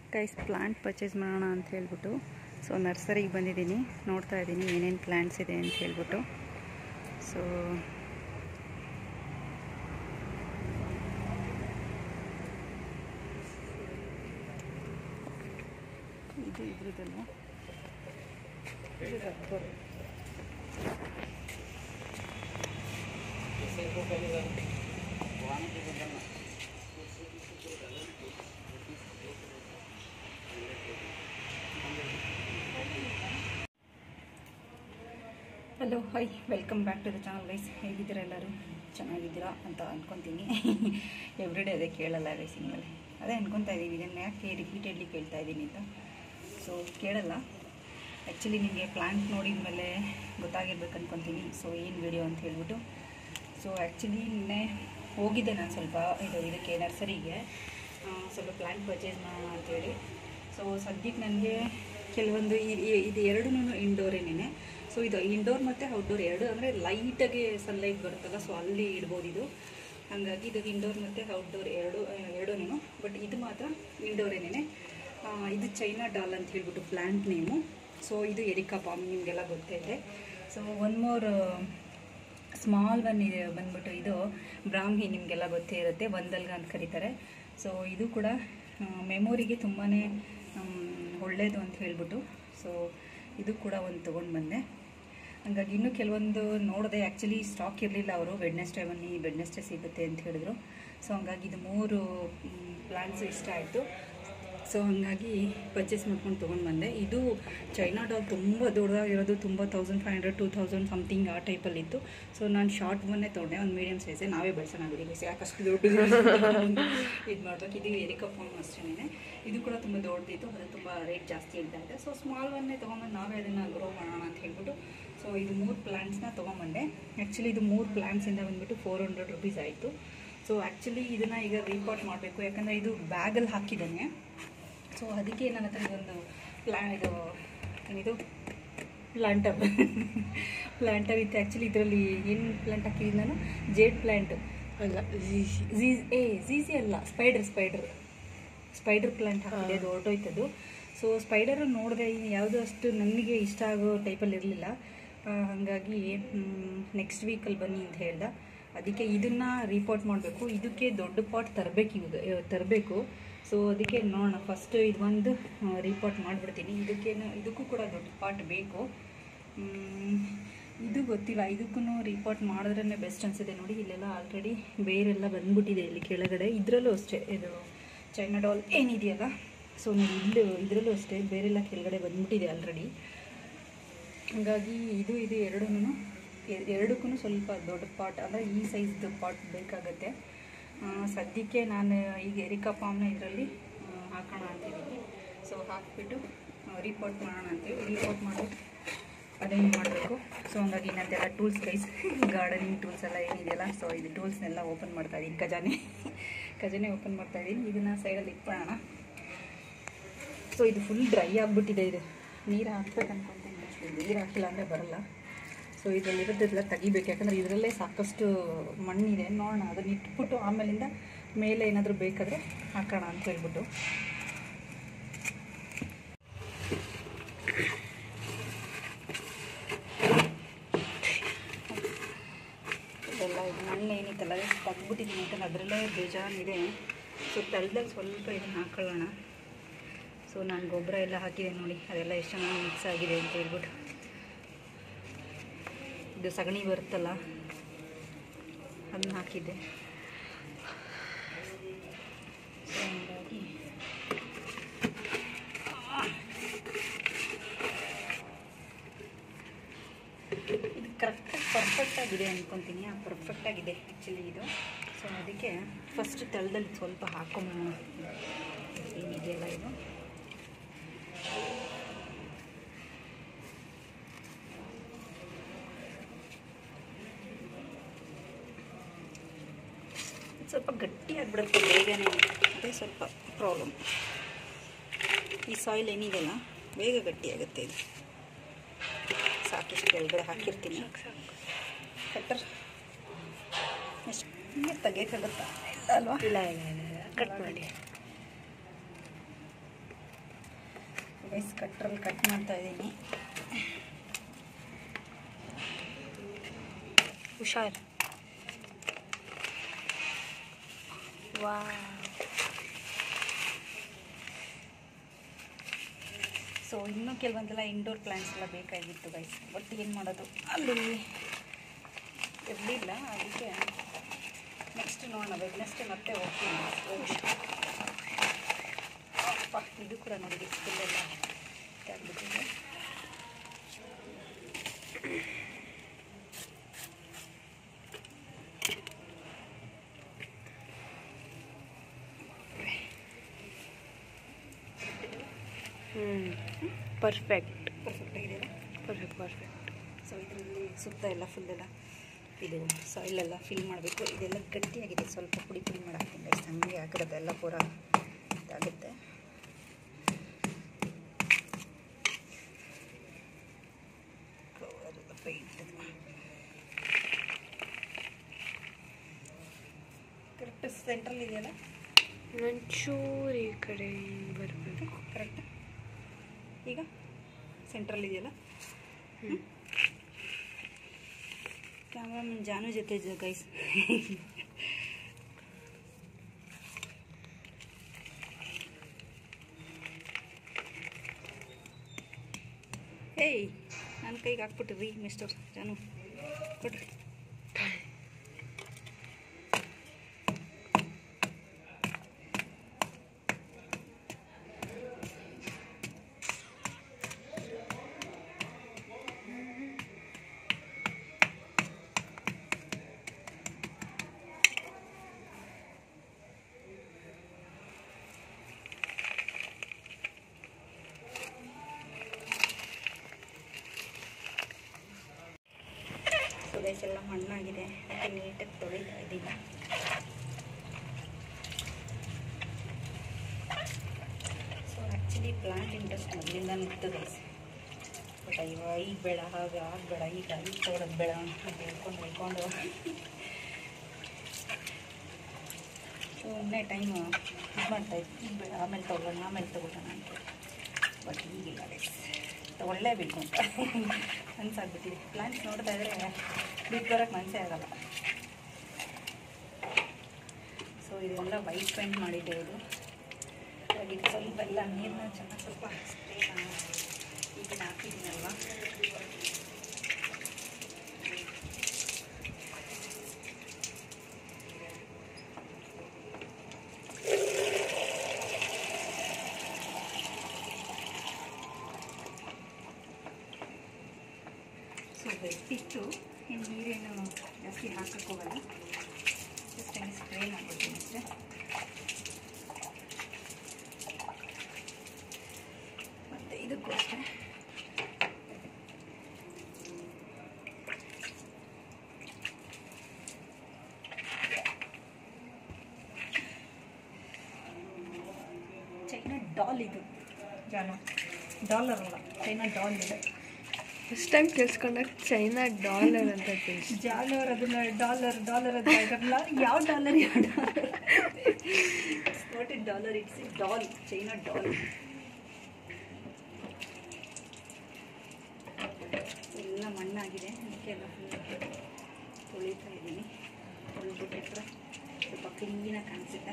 Guys plant purchase ಮಾಡೋಣ ಅಂತ ಹೇಳ್ಬಿಟ್ಟು ಸೊ ನರ್ಸರಿಗೆ ಬಂದಿದ್ದೀನಿ ನೋಡ್ತಾ ಇದ್ದೀನಿ ಏನೇನು ಪ್ಲ್ಯಾಂಟ್ಸ್ ಇದೆ ಅಂತ ಹೇಳ್ಬಿಟ್ಟು ಸೊ ಇದು ಇದ್ರದ್ದಲ್ಲ ಇದು rubber hello hi welcome back to the channel guys ಹೇಗಿದ್ದೀರಾ ಎಲ್ಲರೂ ಚೆನ್ನಾಗಿದ್ದೀರಾ ಅಂತ ಅನ್ಕೊತೀನಿ ಎವ್ರಿಡೇ ಅದೇ ಕೇಳಲ್ಲ ಗೈಸ್ ಇನ್ಮೇಲೆ ಅದೇ ಅನ್ಕೊತಾ ಇದ್ದೀನಿ ಇದನ್ನು ಯಾಕೆ ರಿಪೀಟೆಡ್ಲಿ ಕೇಳ್ತಾ ಇದ್ದೀನಿ ಅಂತ ಸೊ ಕೇಳಲ್ಲ ಆ್ಯಕ್ಚುಲಿ ನಿಮಗೆ ಪ್ಲ್ಯಾಂಟ್ ನೋಡಿದ ಮೇಲೆ ಗೊತ್ತಾಗಿರ್ಬೇಕು ಅನ್ಕೊತೀನಿ ಸೊ ಏನು ವಿಡಿಯೋ ಅಂತ ಹೇಳ್ಬಿಟ್ಟು ಸೊ ಆ್ಯಕ್ಚುಲಿ ನಿನ್ನೆ ಹೋಗಿದ್ದೆ ನಾನು ಸ್ವಲ್ಪ ಇದು ಇದಕ್ಕೆ ನರ್ಸರಿಗೆ ಆ, ಸ್ವಲ್ಪ ಪ್ಲ್ಯಾಂಟ್ ಪರ್ಚೇಸ್ ಮಾಡೋಣ ಅಂತೇಳಿ ಸೊ ಸದ್ಯಕ್ಕೆ ನನಗೆ ಕೆಲವೊಂದು ಈ- ಈ- ಇದು ಎರಡೂ ಇಂಡೋರೇನೇ ಸೊ ಇದು ಇಂಡೋರ್ ಮತ್ತು ಔಟ್ಡೋರ್ ಎರಡು ಅಂದರೆ ಲೈಟಾಗಿ ಸನ್ಲೈಟ್ ಬರುತ್ತಲ್ಲ ಸೊ ಅಲ್ಲಿ ಇಡ್ಬೋದು ಇದು ಹಾಗಾಗಿ ಇದು ಇಂಡೋರ್ ಮತ್ತು ಔಟ್ಡೋರ್ ಎರಡು ಎರಡೂ ಬಟ್ ಇದು ಮಾತ್ರ ಇಂಡೋರೇನೇ ಇದು ಚೈನಾ ಡಾಲ್ ಅಂತ ಹೇಳ್ಬಿಟ್ಟು ಪ್ಲ್ಯಾಂಟ್ ನೇಮು ಸೊ ಇದು ಎರಿಕಾ ಪಾಮ್ ನಿಮಗೆಲ್ಲ ಗೊತ್ತೈತೆ so one more small one ಇದೆ ಬಂದ್ಬಿಟ್ಟು ಇದು ಬ್ರಾಹ್ಮಿ ನಿಮಗೆಲ್ಲ ಗೊತ್ತೇ ಇರುತ್ತೆ ಒಂದಲ್ಗ ಅಂತ ಕರೀತಾರೆ ಸೊ ಇದು ಕೂಡ ಮೆಮೊರಿಗೆ ತುಂಬಾ ಒಳ್ಳೆಯದು ಅಂತ ಹೇಳ್ಬಿಟ್ಟು ಸೊ ಇದು ಕೂಡ ಒಂದು ತೊಗೊಂಡು ಬಂದೆ ಹಂಗಾಗಿ ಇನ್ನೂ ಕೆಲವೊಂದು ನೋಡಿದೆ ಆ್ಯಕ್ಚುಲಿ ಸ್ಟಾಕ್ ಇರಲಿಲ್ಲ ಅವರು ವೆಡ್ನೆಸ್ಡೇ ಬನ್ನಿ ವೆಡ್ನೆಸ್ಡೇ ಸಿಗುತ್ತೆ ಅಂತ ಹೇಳಿದ್ರು ಸೊ ಹಂಗಾಗಿ ಇದು ಮೂರು ಪ್ಲ್ಯಾನ್ಸು ಇಷ್ಟ ಆಯಿತು ಸೊ ಹಾಗಾಗಿ ಪರ್ಚೇಸ್ ಮಾಡ್ಕೊಂಡು ತೊಗೊಂಡು ಬಂದೆ ಇದು ಚೈನಾ ಡಾಲ್ ತುಂಬ ದೊಡ್ಡದಾಗಿರೋದು ತುಂಬ thousand five hundred two thousand something ಆ ಟೈಪಲ್ಲಿತ್ತು ಸೊ ನಾನು ಶಾರ್ಟ್ ಒನ್ನೇ ತೊಗೊಂಡೆ ಒಂದು ಮೀಡಿಯಮ್ ಸೈಜೆ ನಾವೇ ಬೆಳೆಸೋಣ ಬಿಡಿ guys. ಯಾಕಷ್ಟು ದೊಡ್ಡ ಇದು ಮಾಡ್ಬೇಕು ಇದು ಎರಿಕಾ ಫಾರ್ಮ್ ಅಷ್ಟೇ ಇದು ಕೂಡ ತುಂಬ ದೊಡ್ಡದಿತ್ತು ಅದು ತುಂಬ ರೇಟ್ ಜಾಸ್ತಿ ಇರ್ತಾ ಇದೆ ಸೊ ಸ್ಮಾಲ್ ಒನ್ನೇ ತೊಗೊಂಬಂದು ನಾವೇ ಅದನ್ನು ಗ್ರೋ ಮಾಡೋಣ ಅಂತ ಹೇಳ್ಬಿಟ್ಟು ಸೊ ಇದು ಮೂರು ಪ್ಲ್ಯಾಂಟ್ಸ್ನ ತೊಗೊಂಬಂದೆ ಆ್ಯಕ್ಚುಲಿ ಇದು ಮೂರು ಪ್ಲ್ಯಾಂಟ್ಸಿಂದ ಬಂದುಬಿಟ್ಟು ಫೋರ್ ಹಂಡ್ರೆಡ್ ರುಪೀಸ್ ಆಯಿತು ಸೊ ಆ್ಯಕ್ಚುಲಿ ಇದನ್ನು ಈಗ ರೀಪಾಟ್ ಮಾಡಬೇಕು ಯಾಕಂದರೆ ಇದು ಬ್ಯಾಗಲ್ಲಿ ಹಾಕಿದ್ದಾನೆ ಸೊ ಅದಕ್ಕೆ ನನ್ನ ಹತ್ರ ಇದೊಂದು ಪ್ಲಾ ಇದು ಏನಿದು ಪ್ಲಾಂಟರ್ ಪ್ಲಾಂಟರ್ ಇತ್ತು ಆ್ಯಕ್ಚುಲಿ ಇದರಲ್ಲಿ ಏನು ಪ್ಲಾಂಟ್ ಹಾಕಿದ್ದೀನಿ ನಾನು ಜೇಡ್ ಪ್ಲ್ಯಾಂಟ್ ಅಲ್ಲ ಝೀ ಏ ಝೀಝಿ ಅಲ್ಲ ಸ್ಪೈಡರ್ ಸ್ಪೈಡರ್ ಸ್ಪೈಡರ್ ಪ್ಲಾಂಟ್ ಹಾಕಿದೆ ಅದು ಹೊರಟೋಯ್ತದು ಸೊ ಸ್ಪೈಡರು ನೋಡಿದೆ ಯಾವುದು ಅಷ್ಟು ನನಗೆ ಇಷ್ಟ ಆಗೋ ಟೈಪಲ್ಲಿ ಇರಲಿಲ್ಲ ಹಾಗಾಗಿ ನೆಕ್ಸ್ಟ್ ವೀಕಲ್ಲಿ ಬನ್ನಿ ಅಂತ ಹೇಳ್ದ ಅದಕ್ಕೆ ಇದನ್ನು ರಿಪೋರ್ಟ್ ಮಾಡಬೇಕು ಇದಕ್ಕೆ ದೊಡ್ಡ ಪಾಟ್ ತರಬೇಕು ಇವಾಗ ತರಬೇಕು ಸೊ ಅದಕ್ಕೆ ನೋಡೋಣ ಫಸ್ಟ್ ಇದು ಒಂದು ರಿಪೋರ್ಟ್ ಮಾಡಿಬಿಡ್ತೀನಿ ಇದಕ್ಕೇನು ಇದಕ್ಕೂ ಕೂಡ ದೊಡ್ಡ ಪಾಟ್ ಬೇಕು ಮ್, ಇದು ಗೊತ್ತಿಲ್ಲ ಇದಕ್ಕೂ ರಿಪೋರ್ಟ್ ಮಾಡಿದ್ರೇ ಬೆಸ್ಟ್ ಅನಿಸಿದೆ ನೋಡಿ ಇಲ್ಲೆಲ್ಲ ಆಲ್ರೆಡಿ ಬೇರೆಲ್ಲ ಬಂದ್ಬಿಟ್ಟಿದೆ ಇಲ್ಲಿ ಕೆಳಗಡೆ ಇದರಲ್ಲೂ ಅಷ್ಟೇ ಇದು ಚೈನಾ ಡಾಲ್ ಏನಿದೆಯಲ್ಲ ಸೊ ನೋಡಿ ಇಲ್ಲೂ ಇದರಲ್ಲೂ ಅಷ್ಟೇ ಬೇರೆಲ್ಲ ಕೆಳಗಡೆ ಬಂದ್ಬಿಟ್ಟಿದೆ ಆಲ್ರೆಡಿ ಹಾಗಾಗಿ ಇದು ಇದು ಎರಡೂ ಎರಡಕ್ಕೂ ಸ್ವಲ್ಪ ದೊಡ್ಡ ಪಾಟ್ ಅಂದರೆ ಈ ಸೈಜ್ದು ಪಾಟ್ ಬೇಕಾಗತ್ತೆ ಆ, ಸದ್ಯಕ್ಕೆ ನಾನು ಈಗ ಎರಿಕಾ ಪಾಮ್ನ ಇದರಲ್ಲಿ ಹಾಕೋಣ ಅಂತಿದ್ದೀನಿ ಸೊ ಹಾಕ್ಬಿಟ್ಟು ರಿಪೋರ್ಟ್ ಮಾಡೋಣ ಅಂತೇಳಿ ರಿಪೋರ್ಟ್ ಮಾಡಿಬಿಟ್ಟು ಅರೇಂಜ್ ಮಾಡಬೇಕು ಸೊ ಹಂಗಾಗಿ ನಂದೆಲ್ಲ ಟೂಲ್ಸ್ ಗೈಸ್ ಗಾರ್ಡನಿಂಗ್ ಟೂಲ್ಸ್ ಎಲ್ಲ ಏನಿದೆಯಲ್ಲ ಸೊ ಇದು ಟೂಲ್ಸ್ನೆಲ್ಲ ಓಪನ್ ಮಾಡ್ತಾ ಇದ್ದೀನಿ ಖಜಾನೆ ಖಜಾನೆ ಓಪನ್ ಮಾಡ್ತಾ ಇದ್ದೀನಿ ಇದನ್ನು ಸೈಡಲ್ಲಿ ಇಟ್ಕೊಳ್ಳೋಣ ಸೊ ಇದು ಫುಲ್ ಡ್ರೈ ಆಗಿಬಿಟ್ಟಿದೆ ಇದು ನೀರು ಹಾಕ್ಬೇಕು ಅನ್ಕೊಂತೀನಿ mostly. ನೀರು ಹಾಕಿಲ್ಲ ಅಂದರೆ ಬರಲ್ಲ ಸೊ ಇದರಲ್ಲಿರೋದೆಲ್ಲ ತೆಗಿಬೇಕು ಯಾಕಂದರೆ ಇದರಲ್ಲೇ ಸಾಕಷ್ಟು ಮಣ್ಣಿದೆ ನೋಡೋಣ ಅದನ್ನ ಇಟ್ಬಿಟ್ಟು ಆಮೇಲಿಂದ ಮೇಲೆ ಏನಾದರೂ ಬೇಕಾದರೆ ಹಾಕೋಣ ಅಂತ ಹೇಳ್ಬಿಟ್ಟು ಇದೆಲ್ಲ ಇದು ಮಣ್ಣು ಏನಿತ್ತಲ್ಲ ತೆಗ್ಬಿಟ್ಟಿದ್ದೀನಿ ಯಾಕಂದ್ರೆ ಅದರಲ್ಲೇ ಬೇಜಾನಿದೆ ಸೊ ತಳದಲ್ಲಿ ಸ್ವಲ್ಪ ಇದನ್ನು ಹಾಕೊಳ್ಳೋಣ ಸೊ ನಾನು ಗೊಬ್ಬರ ಎಲ್ಲ ಹಾಕಿದೆ ನೋಡಿ ಅದೆಲ್ಲ ಎಷ್ಟು ಚೆನ್ನಾಗಿ ಮಿಕ್ಸ್ ಆಗಿದೆ ಅಂತ ಹೇಳ್ಬಿಟ್ಟು ಇದು ಸಗಣಿ ಬರುತ್ತಲ್ಲ ಅದನ್ನ ಹಾಕಿದ್ದೆ ಸೊ ಹಂಗಾಗಿ ಇದು ಕರೆಕ್ಟಾಗಿ ಪರ್ಫೆಕ್ಟಾಗಿದೆ ಅಂದ್ಕೊತೀನಿ ಆ ಪರ್ಫೆಕ್ಟಾಗಿದೆ ಆ್ಯಕ್ಚುಲಿ ಇದು ಸೊ ಅದಕ್ಕೆ ಫಸ್ಟ್ ತಳದಲ್ಲಿ ಸ್ವಲ್ಪ ಹಾಕೊಂಬೋಣ ಏನಿದೆಯಲ್ಲ ಇದು ಸ್ವಲ್ಪ ಗಟ್ಟಿ ಆಗಿಬಿಡುತ್ತೆ ಬೇಗನೆ ಅದೇ ಸ್ವಲ್ಪ ಪ್ರಾಬ್ಲಮ್ ಈ ಸಾಯಿಲ್ ಏನಿದೆಯಲ್ಲ ಬೇಗ ಗಟ್ಟಿ ಆಗುತ್ತೆ ಇದು ಸಾಕಿಷ್ಟು ಕೆಳಗಡೆ ಹಾಕಿರ್ತೀನಿ ಕಟ್ಟರ್ ಎಷ್ಟು ತೆಗಿಯೋಕ್ಕಾಗುತ್ತಾ ಇಲ್ಲ ಅಲ್ವಾ ಇಲ್ಲ ಇಲ್ಲ ಇಲ್ಲ ಇಲ್ಲ ಕಟ್ ಮಾಡಿ ರೈಸ್ ಕಟ್ರಲ್ಲಿ ಕಟ್ ಮಾಡ್ತಾ ಇದ್ದೀನಿ ಹುಷಾರ್ ವಾ ಸೊ ಇನ್ನೂ ಕೆಲವೊಂದೆಲ್ಲ ಇಂಡೋರ್ ಪ್ಲ್ಯಾಂಟ್ಸ್ ಎಲ್ಲ ಬೇಕಾಗಿತ್ತು ಗೈಸ್ ಬಟ್ ಏನು ಮಾಡೋದು ಅಲ್ಲಿ ಇರಲಿಲ್ಲ ಅದಕ್ಕೆ ನೆಕ್ಸ್ಟ್ ನೋಡೋಣ ವೆಡ್ನೆಸ್ಡೇ ಮತ್ತೆ ಹೋಗ್ತೀನಿ ಹೋಗಿ ಅಪ್ಪ ಇದು ಕೂಡ ನೋಡಿ ಬಿಸ್ಕೆಲ್ಲ ಇದಾಗ್ಬಿಟ್ಟಿದೆ ಹ್ಞೂ ಪರ್ಫೆಕ್ಟ್ ಪರ್ಫೆಕ್ಟ್ ಆಗಿದೆಯಲ್ಲ ಪರ್ಫೆಕ್ಟ್ ಪರ್ಫೆಕ್ಟ್ ಸೊ ಇದರಲ್ಲಿ ಸುತ್ತ ಎಲ್ಲ ಫುಲ್ ಎಲ್ಲ ಇದು ಸಾಯಿಲ್ ಎಲ್ಲ ಫಿಲ್ ಮಾಡಬೇಕು ಇದೆಲ್ಲ ಗಟ್ಟಿಯಾಗಿದೆ ಸ್ವಲ್ಪ ಪುಡಿ ಪುಡಿ ಮಾಡಾಕ್ತೀನಿ ಗೈಸ್ ಹಂಗೆ ಹಾಕಿರೋದು ಎಲ್ಲ ಪೂರ ಇದಾಗುತ್ತೆ ಕರೆಕ್ಟ್ ಸೆಂಟ್ರಲ್ ಇದೆಯಲ್ಲ ಒಂಚೂರು ಈ ಕಡೆ ಬರಬೇಕು ಕರೆಕ್ಟ್ ಈಗ ಸೆಂಟ್ರಲ್ ಇದೆಯಲ್ಲ ಹ್ಞೂ ಕ್ಯಾಮ್ರಾಮನ್ ಜಾನು ಜೊತೆ ಇದ್ದ ಗೈಸ್ ಏಯ್ ನನ್ನ ಕೈಗೆ ಹಾಕ್ಬಿಟ್ಟಿರಿ ಮಿಸ್ಟರ್ ಜಾನು ಕೊಡ್ರಿ ಸೊ ಗೈಸ್ ಎಲ್ಲ ಮಣ್ಣಾಗಿದೆ ಅದಕ್ಕೆ ನೀಟಾಗಿ ತೊಳಿತಾ ಇದ್ದೀನಿ ಸೊ ಆ್ಯಕ್ಚುಲಿ ಪ್ಲಾಂಟ್ ಇಂಟ್ರೆಸ್ಟ್ ಮೊದಲಿಂದ ಇತ್ತು ಗೈಸ್ ಬಟ್ ಅಯ್ಯೋ ಈಗ ಬೇಡ ಹಾಗ ಆಗಬೇಡ ಈಗ ಈಗ ತೊಗೊಳೋದು ಬೇಡ ಅಂತ ಹೇಳ್ಕೊಂಡು ಹೇಳ್ಕೊಂಡು ಸುಮ್ಮನೆ ಟೈಮು ಇದು ಮಾಡ್ತಾಯಿತ್ತು ಈಗ ಬೇಡ ಆಮೇಲೆ ತೊಗೊಳ್ಳೋಣ ಆಮೇಲೆ ತೊಗೊಳ್ಳೋಣ ಅಂತ ಬಟ್ ಈಗಿಲ್ಲ ಗೈಸ್ ತೊಗೊಳ್ಳೇಬೇಕು ಅಂತ ಮನ್ಸಾಗ್ಬಿಟ್ಟಿದೆ ಪ್ಲಾಂಟ್ಸ್ ನೋಡ್ತಾ ಇದ್ರೆ ಬಿಟ್ಟು ಬರೋಕ್ಕೆ ಮನಸ್ಸೇ ಆಗಲ್ಲ ಸೊ ಇದೆಲ್ಲ ವೈಟ್ ಪೇಂಟ್ ಮಾಡಿದ್ದೆ ಇದು ಇವಾಗ ಇದು ಸ್ವಲ್ಪ ಎಲ್ಲ ನೀರನ್ನ ಚೆನ್ನಾಗಿ ಸ್ವಲ್ಪ ಸ್ಪ್ರೇ ಈಗಿನ ಹಾಕಿದ್ದೀನಲ್ವಾ ಸೊ ಬೆಟ್ಟಿತ್ತು ಇನ್ನು ನೀರೇನು ಜಾಸ್ತಿ ಹಾಕಕ್ಕೆ ಹೋಗಲ್ಲ ಜಸ್ಟ್ ಹಂಗೆ ಸ್ಪ್ರೇ ಮಾಡ್ಬಿಡ್ತೀನಿ ಅಷ್ಟೇ ಮತ್ತು ಇದಕ್ಕೂ ಅಷ್ಟೇ ಚೈನಾ ಡಾಲ್ ಇದು ಜಾನು ಡಾಲರ್ ಅಲ್ಲ ಚೈನಾ ಡಾಲ್ ಇದೆ ಫಸ್ಟ್ ಟೈಮ್ ಕೇಳಿಸ್ಕೊಂಡಾಗ ಚೈನಾ ಡಾಲರ್ ಅಂತ ಕೇಳಿಸ್ ಜಾಲರ್ ಅದನ್ನ ಡಾಲರ್ ಡಾಲರ್ ಅಂತ ಇರಲ್ಲ ಯಾವ ಡಾಲರ್ ಯಾವ dollar what it dollar it's doll China doll ಎಲ್ಲ ಮಣ್ಣಾಗಿದೆ ಅದಕ್ಕೆ ಎಲ್ಲ ಫುಲ್ ತೊಳಿತಾ ಇದ್ದೀನಿ ತೊಳೆದ್ಬಿಟ್ರೆ ಸ್ವಲ್ಪ ಕ್ಲೀನಾಗಿ ಕಾಣಿಸುತ್ತೆ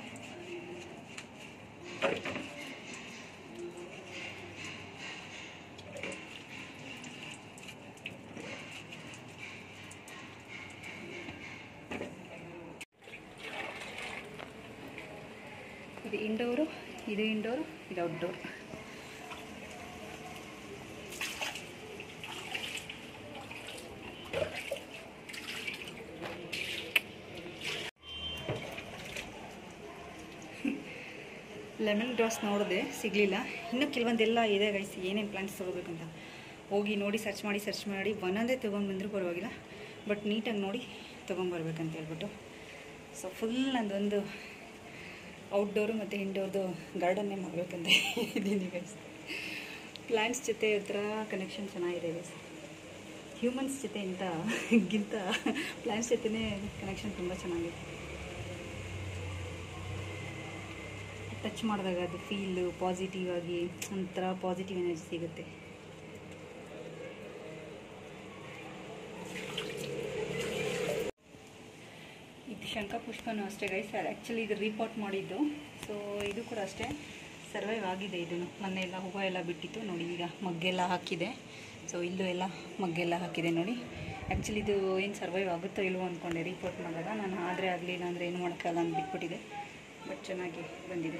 ಇದು ಇಂಡೋರು ಇದು ಇಂಡೋರು ಇದು ಔಟ್ಡೋರ್ ಲೆಮನ್ ಗ್ರಾಸ್ ನೋಡಿದೆ ಸಿಗಲಿಲ್ಲ ಇನ್ನೂ ಕೆಲವೊಂದೆಲ್ಲ ಇದೆ ಗೈಸ್ ಏನೇನು ಪ್ಲಾಂಟ್ಸ್ ತೊಗೋಬೇಕಂತ ಹೋಗಿ ನೋಡಿ ಸರ್ಚ್ ಮಾಡಿ ಸರ್ಚ್ ಮಾಡಿ ಒಂದೊಂದೇ ತೊಗೊಂಡು ಬಂದರೂ ಪರವಾಗಿಲ್ಲ ಬಟ್ ನೀಟಾಗಿ ನೋಡಿ ತೊಗೊಂಬರ್ಬೇಕಂತ ಹೇಳ್ಬಿಟ್ಟು ಸೊ ಫುಲ್ ನಂದೊಂದು ಔಟ್ಡೋರು ಮತ್ತು ಇಂಡೋರ್ದು ಗಾರ್ಡನ್ನೇ ಮಾಡಬೇಕಂತ ಇದ್ದೀನಿ ಗೈಸ್ ಪ್ಲ್ಯಾಂಟ್ಸ್ ಜೊತೆ ಹತ್ರ ಕನೆಕ್ಷನ್ ಚೆನ್ನಾಗಿದೆ ಗೈಸ್ ಹ್ಯೂಮನ್ಸ್ ಜೊತೆ ಇಂತ ಗಿಂತ ಪ್ಲ್ಯಾಂಟ್ಸ್ ಜೊತೆನೇ ಕನೆಕ್ಷನ್ ತುಂಬ ಚೆನ್ನಾಗಿದೆ ಟಚ್ ಮಾಡಿದಾಗ ಅದು ಫೀಲ್ ಪಾಸಿಟಿವ್ ಆಗಿ ಒಂಥರ ಪಾಸಿಟಿವ್ ಎನರ್ಜಿ ಸಿಗುತ್ತೆ ಇದು ಶಂಖಪುಷ್ಪನೂ ಅಷ್ಟೇ ಗೈಸ್ ಆ್ಯಕ್ಚುಲಿ ಇದು ರೀಪಾಟ್ ಮಾಡಿದ್ದು ಸೊ ಇದು ಕೂಡ ಅಷ್ಟೇ ಸರ್ವೈವ್ ಆಗಿದೆ ಇದನ್ನು ಮೊನ್ನೆ ಎಲ್ಲ ಹೂವು ಎಲ್ಲ ಬಿಟ್ಟಿತ್ತು ನೋಡಿ ಈಗ ಮಗ್ಗೆಲ್ಲ ಹಾಕಿದೆ ಸೊ ಇಲ್ಲೂ ಎಲ್ಲ ಮಗ್ಗೆಲ್ಲ ಹಾಕಿದೆ ನೋಡಿ ಆ್ಯಕ್ಚುಲಿ ಇದು ಏನು ಸರ್ವೈವ್ ಆಗುತ್ತೋ ಇಲ್ವೋ ಅಂದ್ಕೊಂಡೆ ರೀಪೋರ್ಟ್ ಮಾಡಿದಾಗ ನಾನು ಆದರೆ ಆಗಲಿಲ್ಲ ಅಂದರೆ ಏನು ಮಾಡೋಕ್ಕಲ್ಲ ಅಂತ ಬಿಟ್ಬಿಟ್ಟಿದೆ ಬಟ್ ಚೆನ್ನಾಗಿ ಬಂದಿದೆ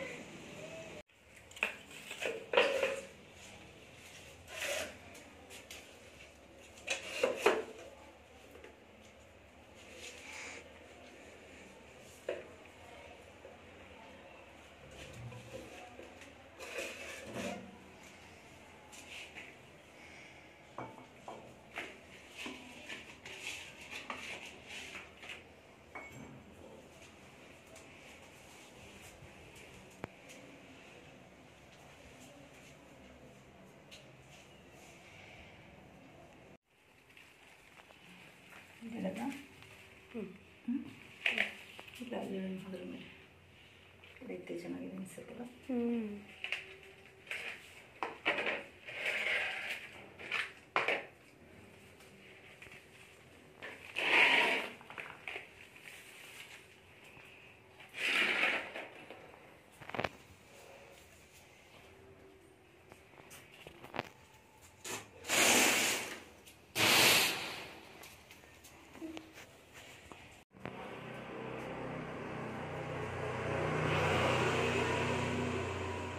ಇದೆಲ್ಲ ಹ್ಞೂ ಇಲ್ಲ ಅಲ್ಲಿ ಅದ್ರ ಮೇಲೆ ರೈತೆ ಚೆನ್ನಾಗಿದೆ ಅನಿಸುತ್ತಲ್ಲ ಹ್ಞೂ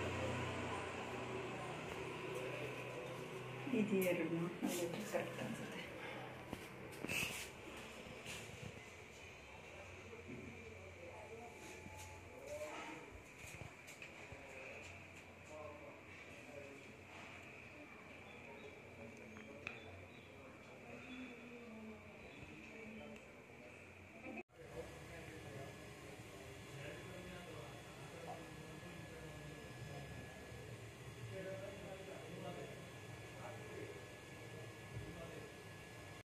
ಇದು ಎರಡು ಕರೆಕ್ಟ್ ಅನ್ಸುತ್ತೆ